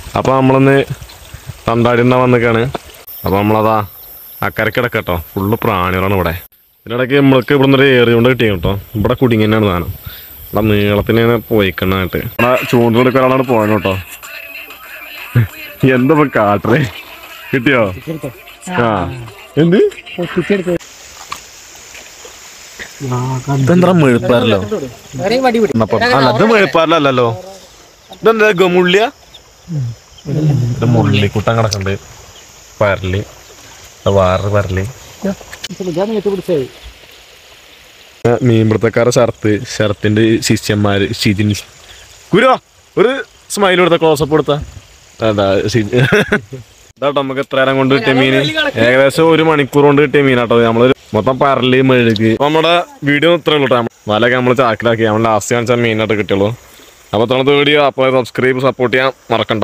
അപ്പോൾ നമ്മളൊന്ന് തണ്ടാടിണ്ണ വന്നിക്കാണ് അപ്പോൾ നമ്മളതാ അക്കരക്ക് കിടക്കട്ടോ ഫുള്ള് പ്രാണികളാണ് ഇവിടെ ഇതിനിടയ്ക്ക് നമ്മൾക്ക് ഇവിടെ നിന്ന് ഏറി കൊണ്ട് കിട്ടിയ കേട്ടോ ഇവിടെ കുടുങ്ങി തന്നെയാണ് സാധനം ഇവിടെ നീളത്തിന് പോയിക്കണ്ണായിട്ട് ഇവിടെ ചൂണ്ടുകൊടുക്കാൻ ഒരാളാണ് പോകണം കേട്ടോ എന്താ ഇപ്പൊ കാട്ടറേ കിട്ടിയോ ആ എന്ത് ഇതെന്താ മെഴുപ്പാരല്ലോ അല്ല ഇത് മെഴുപ്പാരല്ലോ ഇതെന്താ ഗമുള്ളിയ ഇത് മുള്ളിക്കുട്ടൻ കിടക്കണ്ട് പരല് ഇത് വേറൊരു പരല് മീൻപിടുത്തക്കാരെ ഷർത്ത് ഷർത്തിന്റെ ശിഷ്യന്മാര് ഷിജിൻ ഗുരു ഒരു സ്മൈൽ കൊടുത്ത ക്ലോസപ്പ് കൊടുത്ത അതാ ഷിജി ഇതാട്ടോ നമുക്ക് എത്ര നേരം കൊണ്ട് കിട്ടിയ മീന് ഏകദേശം ഒരു മണിക്കൂർ കൊണ്ട് കിട്ടിയ മീനാട്ടോ നമ്മള് മൊത്തം പരല് മെഴുക് അപ്പൊ നമ്മുടെ വീഡിയോ ഇത്രേ ഉള്ളൂ കേട്ടോ വലൊക്കെ നമ്മൾ ചാക്കിലാക്കി നമ്മൾ ലാസ്റ്റ് കാണിച്ച മീനായിട്ട് കിട്ടിയുള്ളൂ അപ്പൊ ഇത്രത്തെ വീഡിയോ അപ്പോൾ സബ്സ്ക്രൈബ് സപ്പോർട്ട് ചെയ്യാൻ മറക്കണ്ട